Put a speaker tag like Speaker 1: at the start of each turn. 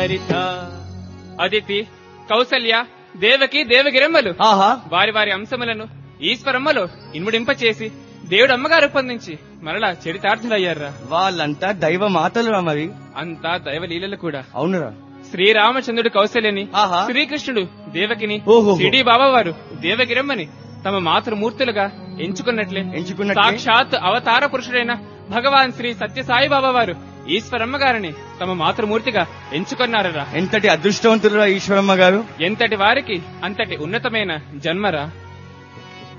Speaker 1: చరిత అదితి కౌసల్య దేవకి దేవగిరమ్మలు
Speaker 2: ఆహా
Speaker 1: వారి వారి అంశములను ఈశ్వరమ్మలో ఇన్ముడింపచేసి దేవుడు అమ్మగారు రూపొందించి మరలా చరితార్థులయ్యారా
Speaker 2: వాళ్ళంతా దైవ మాతలురా మరి
Speaker 1: అంతా దైవలీలలు కూడా
Speaker 2: అవునురా
Speaker 1: శ్రీరామచంద్రుడు కౌశల్యని
Speaker 2: ఆహా.
Speaker 1: శ్రీకృష్ణుడు దేవకిని
Speaker 2: ఓహోహో.
Speaker 1: సిడి బాబా వారు దేవగిరమ్మని తమ మాతృమూర్తులుగా ఎంచుకున్నట్లే
Speaker 2: ఎంచుకున్నట్లే?
Speaker 1: సాక్షాత్ అవతార పురుషుడైన భగవాన్ శ్రీ సత్యసాయి బాబా వారు ఈశ్వరమ్మ గారిని తమ మాతృమూర్తిగా ఎంచుకున్నారరా
Speaker 2: ఎంతటి అదృష్టవంతులురా ఈశ్వరమ్మ గారు
Speaker 1: ఎంతటి వారికి అంతటి ఉన్నతమైన జన్మరా